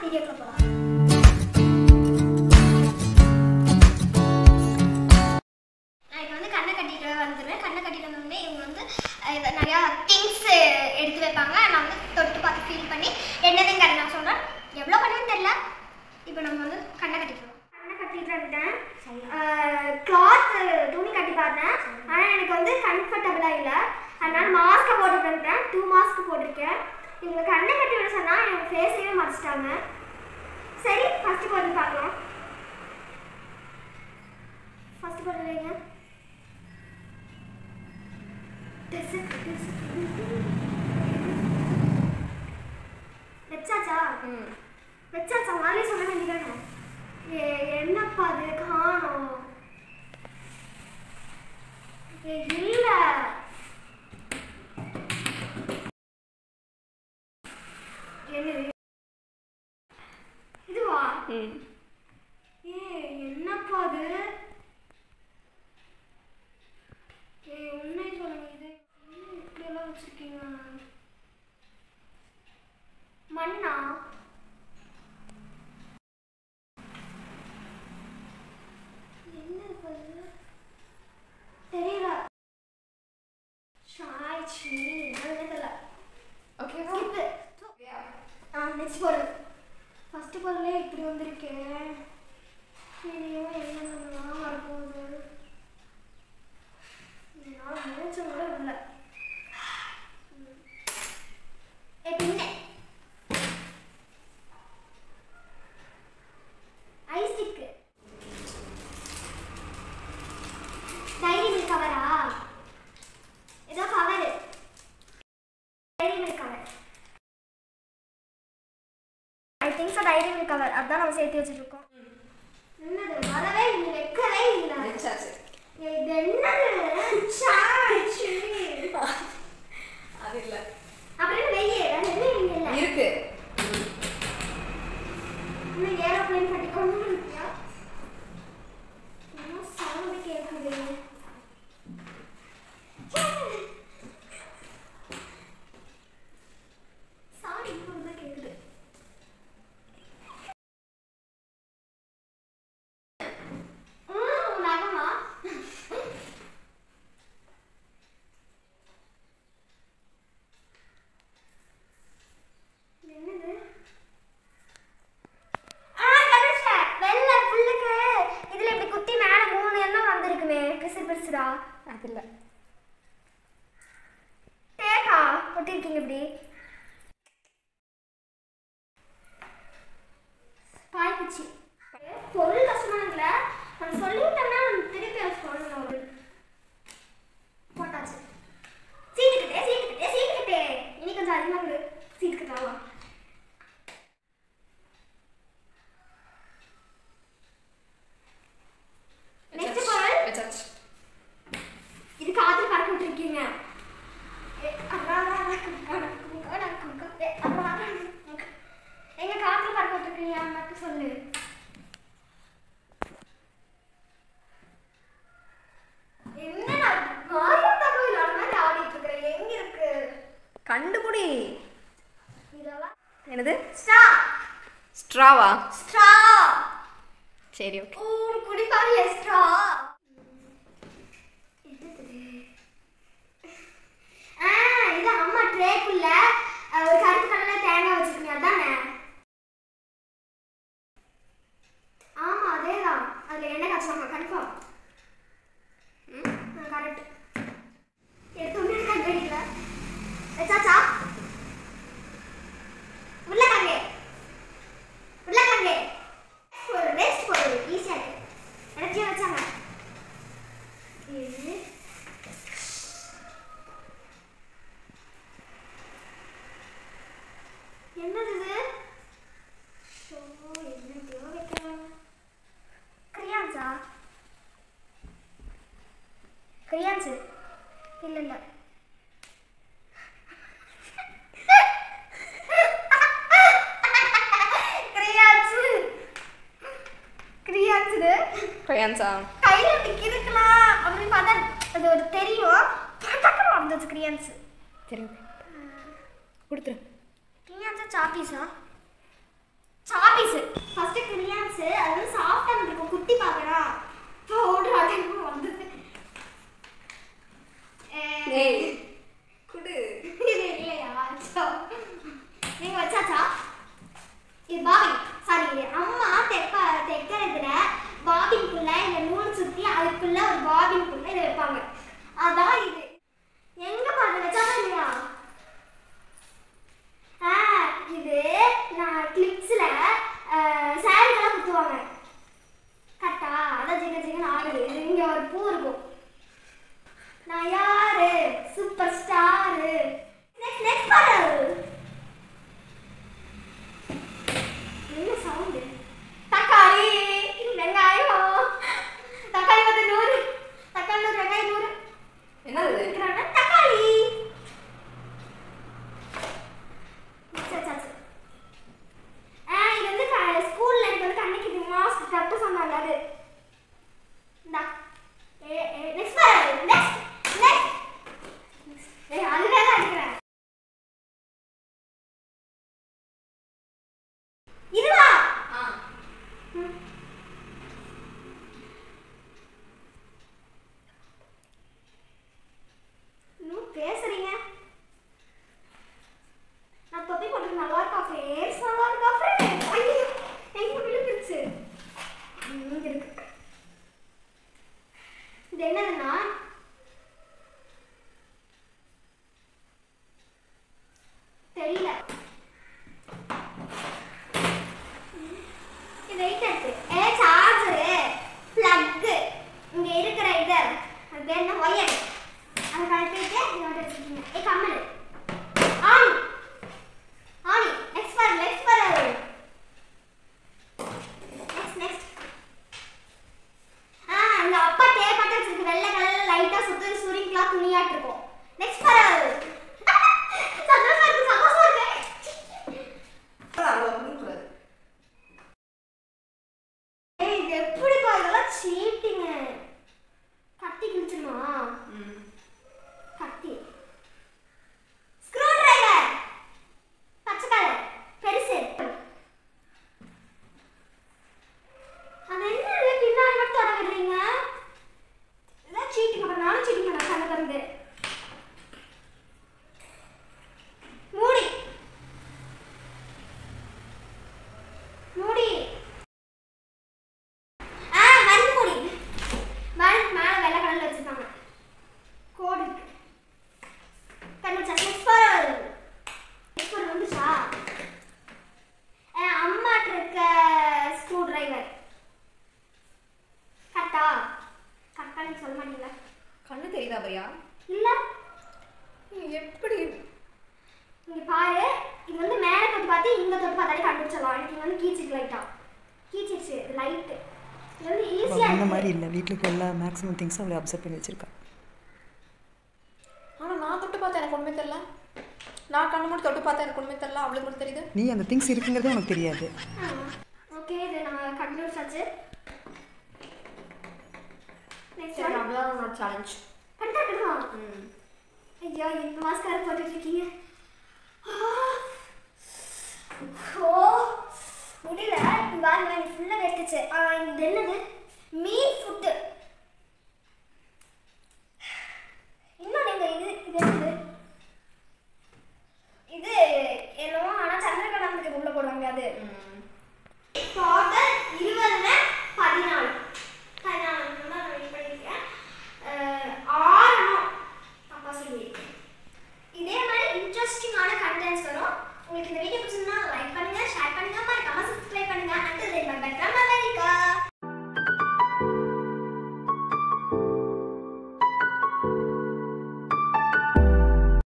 வீடியோக்குள்ள போகலாம் நான் இப்போ வந்து கண்ணை கட்டிட்டு வந்துடுவேன் கண்ணை கட்டிட்டு வந்தோடனே இவங்க வந்து அஹ், இத நிறையா திங்ஸ் எடுத்து வைப்பாங்க நான் வந்து தொட்டு பார்த்து ஃபீல் பண்ணி என்னதுங்கிறத நான் சொல்கிறேன் எவ்வளோ பண்ணுன்னு தெரியல இப்போ நம்ம வந்து கண்ணை கட்டிக்கலாம் கண்ணை கட்டிட்டு வந்துட்டேன் கிளாத் துணி கட்டி பார்த்தேன் ஆனால் எனக்கு வந்து கம்ஃபர்டபுளாக இல்லை அதனால மாஸ்க்கை போட்டுட்டு வந்துட்டேன் டூ மாஸ்க் போட்டிருக்கேன் இவங்க கண்ணை கட்டி விட சொன்னால் எனக்கு ஃபேஸையே மறைச்சிட்டாங்க சரி ஃபஸ்ட்டு போட்டு பார்க்கலாம் ஃபஸ்ட்டு போட்டு வைங்க வச்சாச்சா வச்சாச்சா முதல்ல சொல்ல வேண்டியதானே ஏ என்னப்பா அது காணோம் ஏ இல்ல என்னது இதுவா ம் ஏ என்னப்பா அது ஏ உண்மை சொல்லுங்க இது என்ன இப்படியெல்லாம் வச்சிருக்கீங்க மண்ணா என்ன இது அது? தெரியல ஷாய்ச்சி என்னன்னு தெரியல ஓகேவா ஸ்கிப்பு ஆ நெக்ஸ்ட் பொருள் ஃபஸ்ட்டு பொருளே இப்படி வந்திருக்கேன் இனியும் என்ன பண்ணலாம் வரப்போகுது நான் நினைச்ச கூட இல்லை பின்ன ஐஸ்டிக்கு டைரி மில்க் கவரா ஏதோ cover Dairy Milk cover I think so Dairy Milk cover அதான் நம்ம சேர்த்து வச்சுருக்கோம் என்னது வரவே இல்லை வைக்கவே இல்லை வச்சாச்சு இது என்னது சாச்சு அது இல்லை அப்புறம் வெய்ய வேற எதுவும் இங்க இல்லை இருக்கு இன்னும் ஏரோப்ளேன் கட்டி கொண்டு இருக்கியா என்ன சவுண்டு கேட்குது சவுண்ட் இப்போ தான் கேட்குது ம், நகமா என்னது ஆ கண்டுபிடிச்சேன் வெள்ளை புல்லுக்கு இதுல இப்படி குத்தி மேல மூணு எண்ணம் வந்திருக்குமே பெருசு பெருசுடா அது இல்லை டேக்கா ஒட்டிருக்கீங்க இப்படி பாய்க்குச்சி பொருள் கஷ்டமானதுல நம்ம சொல்லிட்டோம்னா நம்ம திருப்பி அதை சொல்லணும் ஒரு போட்டாச்சு சீட்டுக்கிட்டே சீட்டுக்கிட்டே சீட்டுக்கிட்டே இனி கொஞ்சம் அதிகமாக கொடு சீட்டுக்கிட்டாவா Next பொருள். வச்சாச்சு இது காத்துல பறக்க விட்டுருக்கீங்க எங்க காத்துல பறக்க விட்டுருக்கீங்க மட்டும் சொல்லு என்னடா மாயம் தகவல் அந்த மாதிரி ஆடிட்டு இருக்கிற எங்க இருக்கு கண்டுபிடி இதெல்லாம் என்னது ஸ்ட்ரா ஸ்ட்ராவா ஸ்ட்ரா சரி ஓகே ஒரு குடிப்பாங்க ஸ்ட்ரா ஆ இது அம்மா ட்ரேக்குள்ள ஒரு கருப்பு கலர்ல தேங்காய் வச்சிருக்கீங்க அதானே ஆமா அதேதான் அதுல எண்ணெய் காய்ச்சுவாங்க கன்ஃபார்ம் கரெக்ட் எடுத்தோன்னே கண்டுபிடிக்கல வச்சாச்சா உருளைக்கிழங்கு உருளைக்கிழங்கு ஒரு நெக்ஸ்ட் பொருள் ஈஸியாக இருக்கு எனர்ஜியாக வச்சாங்க இது என்னது இது ஷோ என்னத்தையோ வைக்கிறேன் கிரியான்ஸா கிரியான்ஸு இல்லை இல்லை கிரியான்ஸு கிரியான்ஸு கொயான்ஸா கையில் இப்படி கிறுக்கலாம் அப்படின்னு பார்த்தா அது ஒரு தெரியும் பட்டக்கணும் வந்துச்சு கிரியான்ஸு சரி ஓகே கொடுத்துரு கிரியான்ஸா சாப்பீஸா சாப்பீஸ் ஃபர்ஸ்ட் கிரியான்ஸ் அது வந்து சாஃப்டா இருக்கும் குட்டி பார்க்கறா பவுடர் அடைப்பு வந்தது அஹ், ஏய் குடு இது இல்லையா சோ, நீங்க வச்சாச்சா இது பாபின் சாரி இது அம்மா தெப்ப தைக்கிறதுல பாபின்குள்ள இந்த நூல் சுத்தி அதுக்குள்ள ஒரு பாபின்குள்ள இதை வைப்பாங்க அதான் இது எங்க பாருங்க வச்சாதான் இல்லையா ஆ இது நான் கிளிப்ஸ்ல சாரிக்கெல்லாம் குத்துவாங்க கரெக்டா அதான் ஜிக ஜிகன்னு ஆடுது இது இங்க ஒரு பூ இருக்கும் நான் யாரு சூப்பர் ஸ்டாரு நெக்ஸ்ட் நெக்ஸ்ட் பாரு என்ன சவுண்டு தக்காளி வெங்காயம் தக்காளி வந்து நூறு தக்காளி நூறு வெங்காயம் நூறு என்னது இருக்கிறாங்க தக்காளி சரி, சரி, சரி. ஆ, இது வந்து க- ஸ்கூல்ல எனக்கு வந்து கண்ணுக்கு இது மாஸ்க் கட்ட சொன்னாங்க அது இந்தா. ஏ, ஏ, next பாரு. Next, next. ஏய், அதுவே தான் அடிக்கிறேன். இதுவா? ஆ ம். இன்னும் பேசுறீங்க நான் தொப்பி போட்டு நல்லா இருக்கா ஃபேஸ் நல்லா இருக்கா ஃப்ரெண்ட் ஐயோ எங்க விழுந்துருச்சு இங்க இருக்கு இது என்னதுன்னா தெரியல இது வெயிட் இருக்கு ஏ சார்ஜரு பிளக் இங்க இருக்கிற இது அது பேர் என்ன ஒயர் அதை கழட்டிட்டு இதோட வச்சுக்கீங்க ஏ கம்மல் ஆணி ஆணி நெக்ஸ்ட் பாரு நெக்ஸ்ட் பாரு நெக்ஸ்ட் நெக்ஸ்ட் ஆ இந்த அப்பா தேப்பாட்ட வச்சிருக்கு வெள்ளை கலர்ல லைட்டா சுத்தி சுரிக்கலாம் துணியாட்டு இருக்கும் நெக்ஸ்ட் பாரு சந்தோஷமா இருக்கு சந்தோஷமா இருக்கு அவ்வளோ கொடுக்கூடாது ஏய் இது எப்படிப்பா இதெல்லாம் சீட்டிங்க கத்தி கிழிச்சிருமா ம் கத்தி ஸ்க்ரூ டிரைவர் பச்சை கலர் பெருசு அது என்ன பின்னாடி மட்டும் தொட விடுறீங்க இதான் சீட்டிங் அப்புறம் நானும் சீட்டிங் பண்ண கண்ணை திறந்து மூடி மூடி ஆ மருந்து மூடி மருந்து மேலே வெள்ளை கலர்ல வச்சிருக்காங்க கோடு இருக்கு கண்டுபிடிச்சா நெக்ஸ்ட் பாரு நெக்ஸ்ட் பாரு வந்துச்சா என் அம்மாட்ட இருக்க ஸ்க்ரூ டிரைவர் கரெக்டா கரெக்டா நீ சொல்ல மாட்டீங்களா கண்ணு தெரியுதா பையா இல்ல எப்படி இங்க பாரு இது வந்து மேலே தொட்டு பார்த்து இங்க தொட்டு பார்த்தாலே கண்டுபிடிச்சிடலாம் எனக்கு இங்க வந்து கீச்சிருக்கு லைட்டா கீச்சிருச்சு லைட் இது வந்து ஈஸியா அந்த மாதிரி இல்லை வீட்டில் இருக்க எல்லா மேக்ஸிமம் திங்ஸும் அவளை அப்சர்வ் பண்ணி வச்சிருக்கா ஆனால் நான் தொட்டு பார்த்தா எனக்கு ஒன்றுமே தெரில நான் கண்ணு மட்டும் தொட்டு பார்த்தா எனக்கு ஒன்றுமே தெரில அவளுக்கு மட்டும் தெரியுது நீ அந்த திங்ஸ் இருக்குங்கிறதே உனக்கு தெரியாது ஓகே இது நம்ம கண்டுபிடிச்சாச்சு நெக்ஸ்ட் சரி அவ்வளோதான் உன்னோட சேலஞ்ச் கண்டுபிடிமா ம் ஐயோ இந்த மாஸ்கார போட்டுட்டு இருக்கீங்க ஓ முடியல பாருங்க இது ஃபுல்லாக வெட்டுச்சு ஆ, இது என்னது மீன் ஃபுட்டு